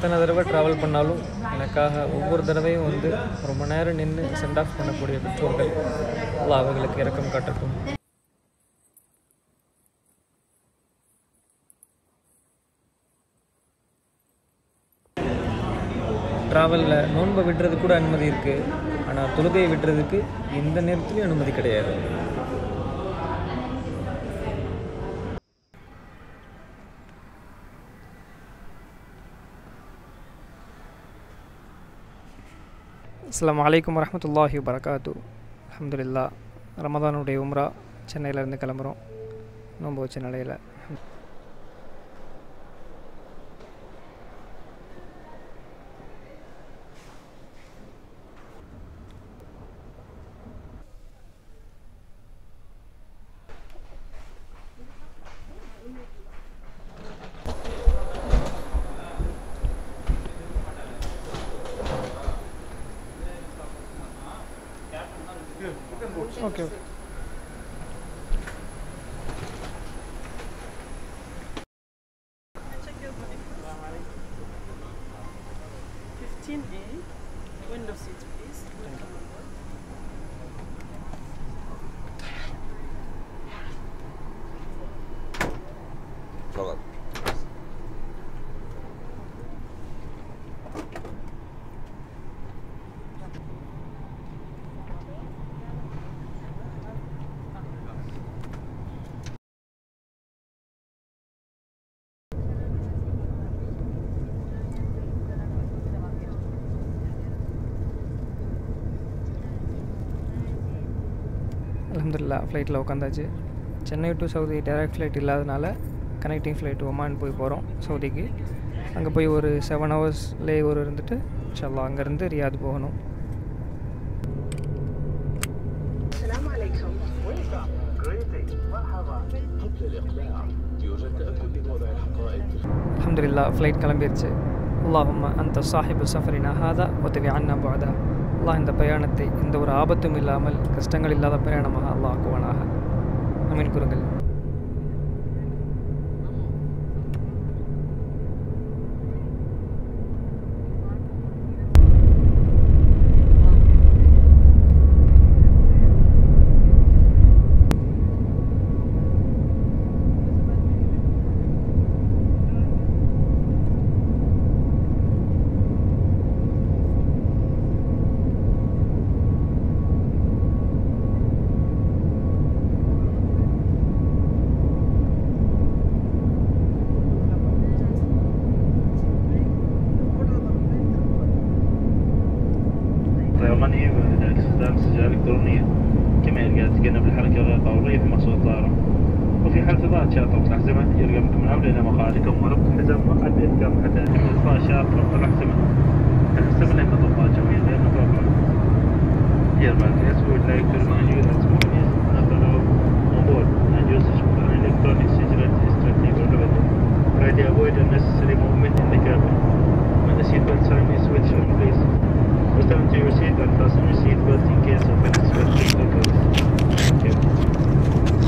எத்தனை தடவை ட்ராவல் பண்ணாலும் எனக்காக ஒவ்வொரு தடவையும் வந்து ரொம்ப நேரம் நின்று சென்ட் ஆஃப் பண்ணக்கூடிய பெற்றோர்கள் அல்லாஹ் அவர்களுக்கு இரக்கம் காட்டட்டும் ட்ராவலில் நோன்பை விடுறது கூட அனுமதி இருக்குது ஆனால் தொழுகையை விடுறதுக்கு எந்த நேரத்துலையும் அனுமதி கிடையாது அஸ்ஸலாமு அலைக்கும் வரஹ்மத்துல்லாஹி வபரகாத்து அல்ஹம்துலில்லா ரமதானுடைய உம்ரா சென்னையிலேருந்து கிளம்புறோம் நோன்பு வச்ச நிலையில் okay okay Fifteen A, window seat, please. تفضل அலமதுல்லா ஃப்ளைட்டில் உட்காந்தாச்சு Chennai to Saudi direct flight இல்லாதனால கனெக்டிங் ஃப்ளைட் ஒமான் போய் போகிறோம் சவுதிக்கு அங்கே போய் ஒரு செவன் ஹவர்ஸ் லே ஒரு இருந்துட்டு இன்ஷால்லா அங்கேருந்து ரியாத் போகணும் السلام عليكم. قبل الإقلاع يرجى التأكد من وضع الحقائب في அல்ஹம்துலில்லா ஃப்ளைட் கிளம்பிருச்சு அல்லாஹும்ம அந்த சாஹிபு சஃபரினா ஹாதா உதவி அண்ணா பாதா அல்லாஹ் இந்த பிரயாணத்தை எந்த ஒரு ஆபத்தும் இல்லாமல் கஷ்டங்கள் இல்லாத பிரயாணமாக அல்லாஹ் ஆக்குவானாக அமீன் கூறுங்கள் طيرانية وهناك استخدام سجال إلكترونية كما يلقى تجنب الحركة غير ضرورية في مقصود الطائرة وفي حال تضاد شاطرة الأحزمة يلقى منكم الأمر إلى مقالكم وربط الحزام وعد إحكام حتى يتم إطفاء شاطرة ربط الأحزمة الأحزمة لها مطبات جوية غير مطبقة Dear passengers, we would like to remind you that smoking is not allowed on board and usage of an electronic cigarette is strictly prohibited. Kindly avoid unnecessary movement in the cabin. When the seatbelt sign is switched on, please return to your seat and fasten your seatbelt in case of unexpected occurrence. Thank you.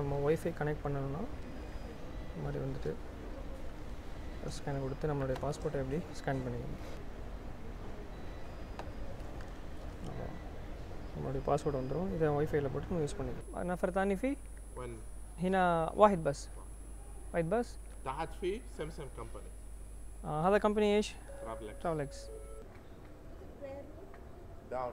நம்ம wifi connect பண்ணணும்னா இந்த மாதிரி வந்துட்டு scan கொடுத்து நம்மளுடைய பாஸ்போர்ட்டை எப்படி scan பண்ணிக்கணும் அவ்வளோ. நம்மளுடைய பாஸ்போர்ட் வந்துடும் இதை ஒய்ஃபைல போட்டு நம்ம யூஸ் பண்ணிக்கலாம் نفر ثاني في وين هنا واحد بس واحد بس تحت في سمسم كمباني آه هذا كمباني ايش؟ ترافلكس ترافلكس داون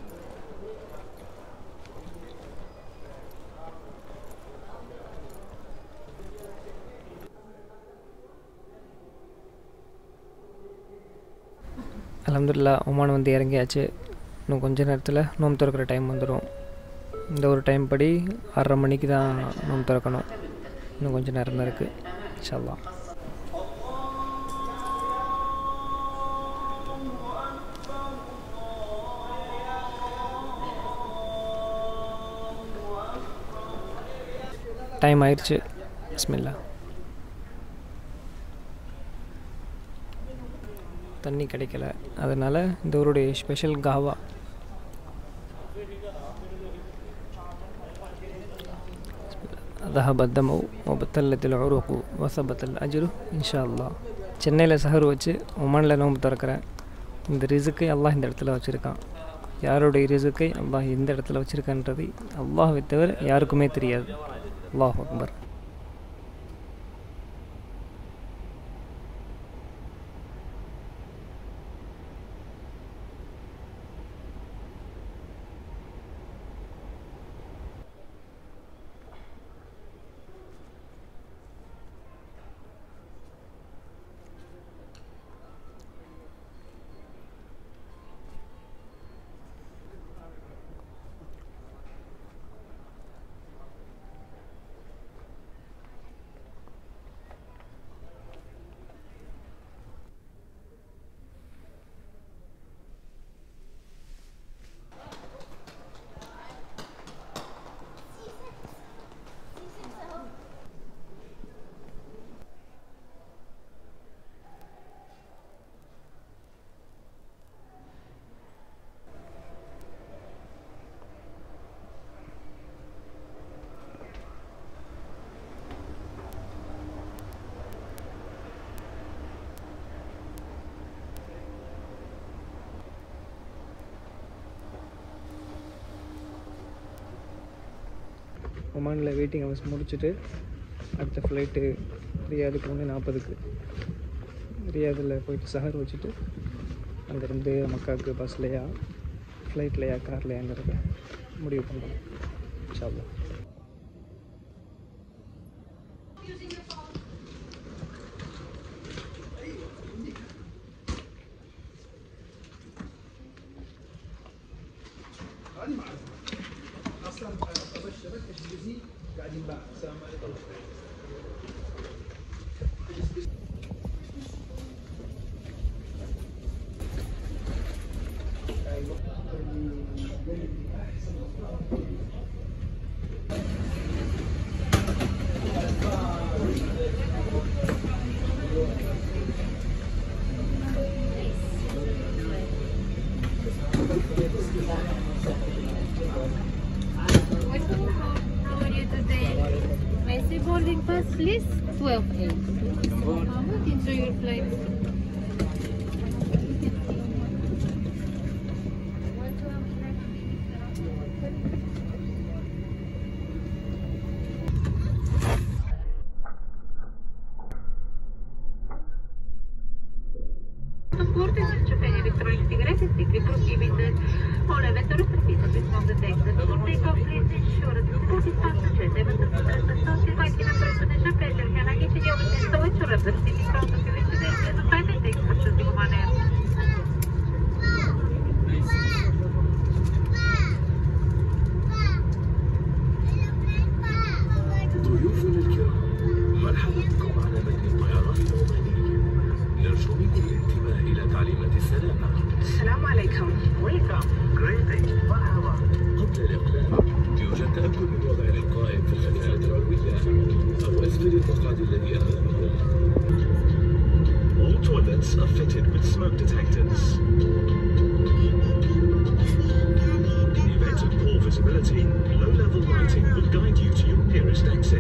அலமதுல்லா ஒமான் வந்து இறங்கியாச்சு இன்னும் கொஞ்ச நேரத்தில் நோம்பு திறக்கிற டைம் வந்துடும் இந்த ஒரு டைம் படி ஆறரை மணிக்கு தான் நோம்பு திறக்கணும் இன்னும் கொஞ்சம் நேரம் தான் இருக்குது இன்ஷால்லா டைம் ஆயிடுச்சு பிஸ்மில்லா தண்ணி கிடைக்கல அதனால் இந்த ஊருடைய ஸ்பெஷல் காவா ذهب الدم وبطلت العروق وثبت الأجر إن شاء الله சென்னையில் சஹர் வச்சு ஒமானில் நோம்பு திறக்கிறேன் இந்த ரிசுக்கை அல்லாஹ் இந்த இடத்துல வச்சுருக்கான் யாருடைய ரிசுக்கை அல்லாஹ் எந்த இடத்துல வச்சுருக்கான்றது அல்லாஹ்வை தவிர யாருக்குமே தெரியாது அல்லாஹ் அக்பர் ஒமானில் வெயிட்டிங் ஹவர்ஸ் முடிச்சுட்டு அடுத்த ஃப்ளைட்டு ரியாதுக்கு ஒன்று நாற்பதுக்கு ரியாதில் போயிட்டு சஹர் வச்சுட்டு அங்கேருந்து மக்காவுக்கு பஸ்லையா ஃப்ளைட்லையா கார்லையாங்கிறத முடிவு பண்ணுறோம் இன்ஷால்லா How are you today? I see boarding pass list 12A. Enjoy your flight. Supporte certificate electronic cigarettes and stick prohibited. All eventually repeated is not detected. For takeoff, please ensure that the food is passengers able to press the sound device in a person is a pleasure. Can I get you the opportunity to ensure that the in front of you is today and the time it takes for choosing one air? ضيوفنا الكرام مرحبا بكم على متن الطيران العماني نرجو منكم الانتباه إلى تعليمات السلامة السلام عليكم Welcome. مرحبا قبل الإقلاع يوجد تأكد من وضع القائد في الخلفية العلوية أو أسفل المقعد الذي أمامكم All toilets are fitted with smoke detectors. In the event of poor visibility, low-level lighting will guide you to your nearest exit.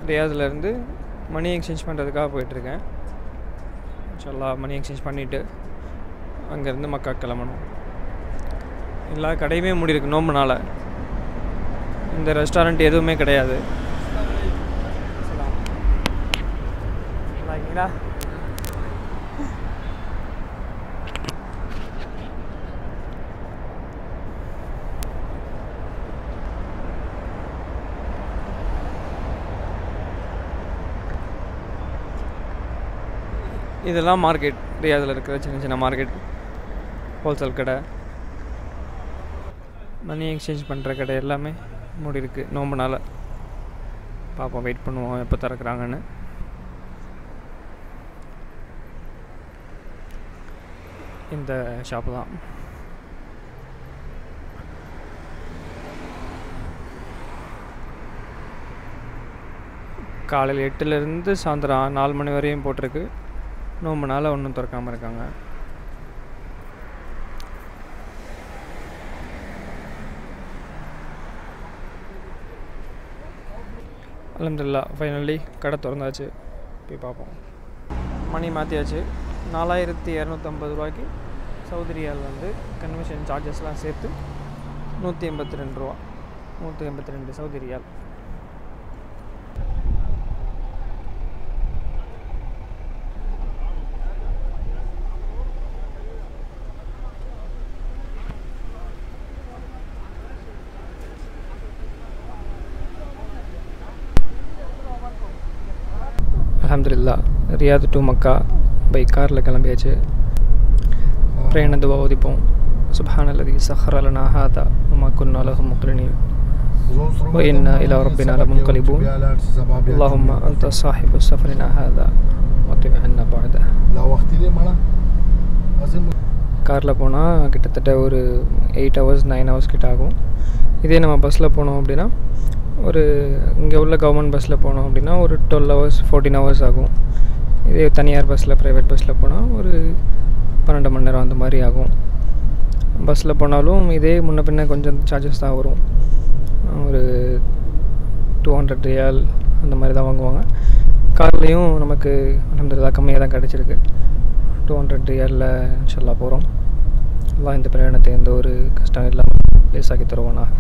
ரியாதுலேருந்து money exchange பண்ணுறதுக்காக போயிட்டுருக்கேன் இன்ஷால்லா மணி exchange பண்ணிவிட்டு அங்கேருந்து மக்கா கிளம்பணும் எல்லா கடையுமே மூடி இருக்கு நோம்புனால இந்த ரெஸ்டாரண்ட் எதுவுமே கிடையாது நல்லாஇருக்கீங்களா இதெல்லாம் மார்க்கெட் ரியாதில் இருக்கிற சின்ன சின்ன மார்க்கெட் ஹோல்சேல் கடை மணி எக்ஸ்சேஞ்ச் பண்ணுற கடை எல்லாமே மூடி இருக்கு நோம்புனால பார்ப்போம் வெயிட் பண்ணுவோம் எப்போ திறக்கிறாங்கன்னு இந்த ஷாப்பு தான் காலையில் எட்டுலேருந்து சாயந்தரம் நாலு மணி வரையும் போட்டிருக்கு நோம்புனால ஒன்றும் திறக்காமல் இருக்காங்க அலமதுல்லா ஃபைனலி கடை திறந்தாச்சு போய் பார்ப்போம் மணி மாற்றியாச்சு நாலாயிரத்தி இரநூத்தம்பது ரூபாய்க்கு சவுதி ரியால் வந்து கன்வென்ஷன் சார்ஜஸ்லாம் சேர்த்து நூற்றி எண்பத்தி ரெண்டு ரூபா நூற்றி எண்பத்தி ரெண்டு சவுதி ரியால் அலமதுல்லா ரியாத் டு மக்கா பை காரில் கிளம்பியாச்சு பிரயாண துவா ஓதிப்போம் சுப்ஹான் அல்லதி சஹர் லனா ஹாதா وما كنا له مقرنين وإنا إلى ربنا لمنقلبون اللهم أنت صاحب سفرنا هذا وطب عنا بعده காரில் போனால் கிட்டத்தட்ட ஒரு எயிட் ஹவர்ஸ் நைன் ஹவர்ஸ் கிட்ட ஆகும் இதே நம்ம பஸ்ஸில் போனோம் அப்படின்னா ஒரு இங்கே உள்ள கவர்மெண்ட் பஸ்ஸில் போனோம் அப்படின்னா ஒரு டுவெல் ஹவர்ஸ் ஃபோர்டீன் ஹவர்ஸ் ஆகும் இதே தனியார் பஸ்ஸில் ப்ரைவேட் பஸ்ஸில் போனால் ஒரு பன்னெண்டு மணி நேரம் அந்த மாதிரி ஆகும் பஸ்ஸில் போனாலும் இதே முன்ன பின்ன கொஞ்சம் சார்ஜஸ் தான் வரும் ஒரு டூ ஹண்ட்ரட் ரியால் அந்த மாதிரி தான் வாங்குவாங்க கார்லேயும் நமக்கு அலமதுல்லா கம்மியாக தான் கிடச்சிருக்கு டூ ஹண்ட்ரட் ரியாலில் இன்ஷல்லா போகிறோம் எல்லாம் இந்த பிரயாணத்தை எந்த ஒரு கஷ்டம் இல்லாமல் லேசாக்கி தருவானாக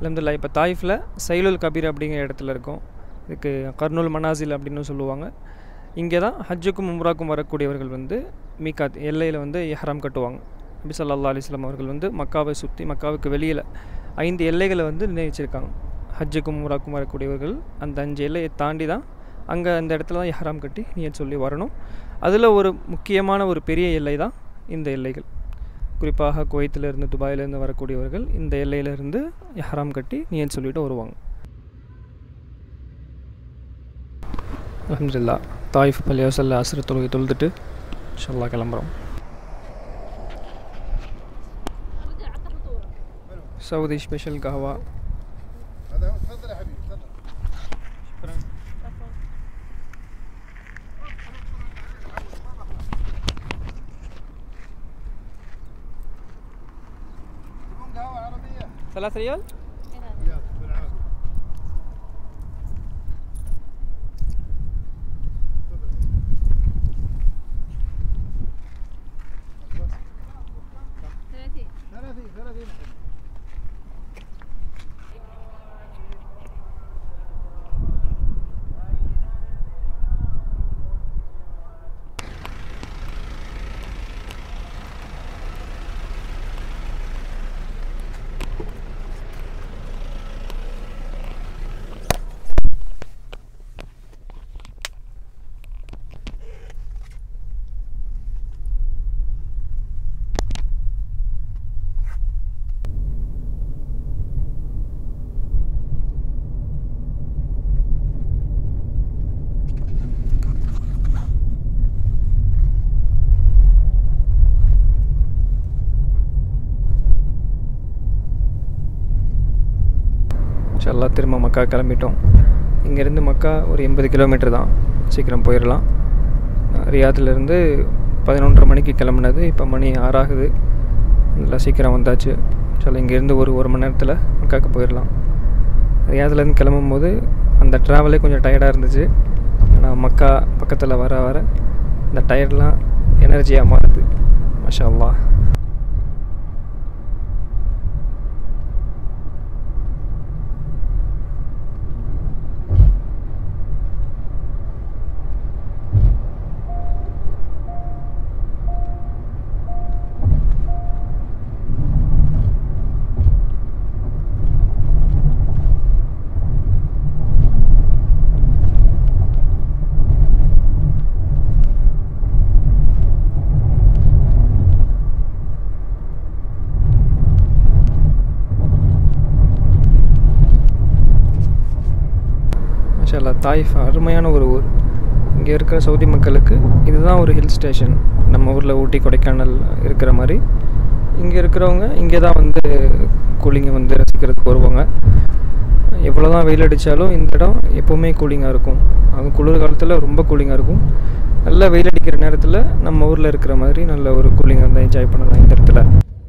அலமதுல்லா இப்போ தாயிஃபில் சைலுல் கபீர் அப்படிங்கிற இடத்துல இருக்கோம் இதுக்கு கர்னூல் மனாசில் அப்படின்னு சொல்லுவாங்க இங்கே தான் ஹஜ்ஜுக்கும் உம்ராக்கும் வரக்கூடியவர்கள் வந்து மீகாத் எல்லையில் வந்து எஹ்ராம் கட்டுவாங்க நபி ஸல்லல்லாஹு அலைஹி வஸல்லம் அவர்கள் வந்து மக்காவை சுற்றி மக்காவுக்கு வெளியில் ஐந்து எல்லைகளை வந்து நிர்ணயிச்சிருக்காங்க ஹஜ்ஜுக்கும் உம்ராக்கும் வரக்கூடியவர்கள் அந்த அஞ்சு எல்லையை தாண்டி தான் அங்கே அந்த இடத்துல தான் எஹ்ராம் கட்டி நீயத் சொல்லி வரணும் அதில் ஒரு முக்கியமான ஒரு பெரிய எல்லை தான் இந்த எல்லைகள் குறிப்பாக குவைத்திலிருந்து துபாயிலேருந்து வரக்கூடியவர்கள் இந்த எல்லையிலிருந்து எஹ்ராம் கட்டி நீயத் சொல்லிட்டு வருவாங்க அல்ஹம்துலில்லா தாயிஃப் பள்ளியாசல்ல அசுர தொழுகை தொழுதுட்டு இன்ஷா கிளம்புறோம் சவுதி ஸ்பெஷல் கஹவா ثلاث ريال இன்ஷால்லா திரும்ப மக்கா கிளம்பிட்டோம் இங்கேருந்து மக்கா ஒரு எண்பது கிலோமீட்டர் தான் சீக்கிரம் போயிடலாம் ரியாத்துலேருந்து பதினொன்றரை மணிக்கு கிளம்புனது இப்போ மணி ஆறாகுது நல்லா சீக்கிரம் வந்தாச்சு இன்ஷால்லா இங்கேருந்து ஒரு ஒரு மணி நேரத்தில் மக்காவுக்கு போயிடலாம் ரியாத்துலேருந்து கிளம்பும்போது அந்த ட்ராவலே கொஞ்சம் டயர்டாக இருந்துச்சு ஆனால் மக்கா பக்கத்தில் வர வர இந்த டயர்ட்லாம் எனர்ஜியாக மாறுது மஷா அல்லாஹ் மாஷா அல்லாஹ் தாயிஃப் அருமையான ஒரு ஊர் இங்கே இருக்கிற சவுதி மக்களுக்கு இதுதான் ஒரு ஹில் ஸ்டேஷன் நம்ம ஊரில் ஊட்டி கொடைக்கானல் இருக்கிற மாதிரி இங்கே இருக்கிறவங்க இங்கே தான் வந்து கூலிங்கை வந்து ரசிக்கிறதுக்கு வருவாங்க எவ்வளோ தான் வெயில் அடித்தாலும் இந்த இடம் எப்போவுமே கூலிங்காக இருக்கும் அதுவும் குளிர் காலத்தில் ரொம்ப கூலிங்காக இருக்கும் நல்லா வெயில் அடிக்கிற நேரத்தில் நம்ம ஊரில் இருக்கிற மாதிரி நல்ல ஒரு கூலிங்காக இருந்தால் என்ஜாய் பண்ணலாம் இந்த இடத்துல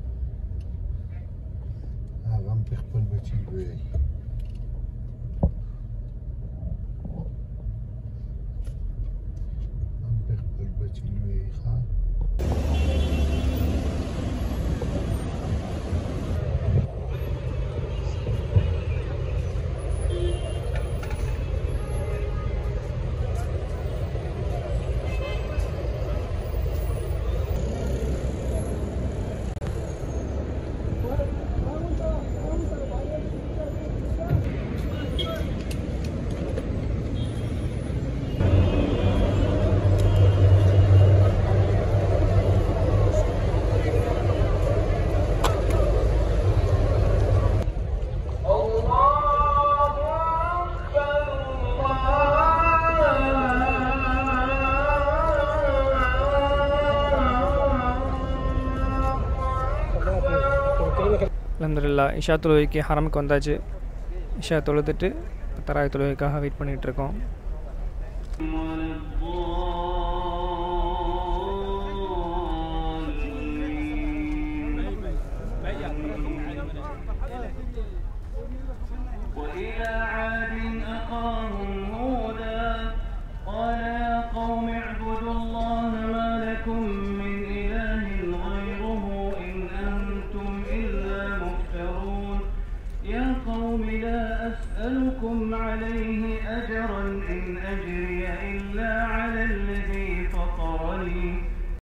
அலமதுல்லா இஷா தொழுகைக்கு ஹரமுக்கு வந்தாச்சு இஷா தொழுதுட்டு தராய் தொழுகைக்காக வெயிட் பண்ணிகிட்ருக்கோம் وإلى عاد أخاهم هودا قال يا قوم اعبدوا الله ما لكم من إله غيره إن أنتم إلا مفترون يا قوم أسألكم عليه أجرا إن أجري إلا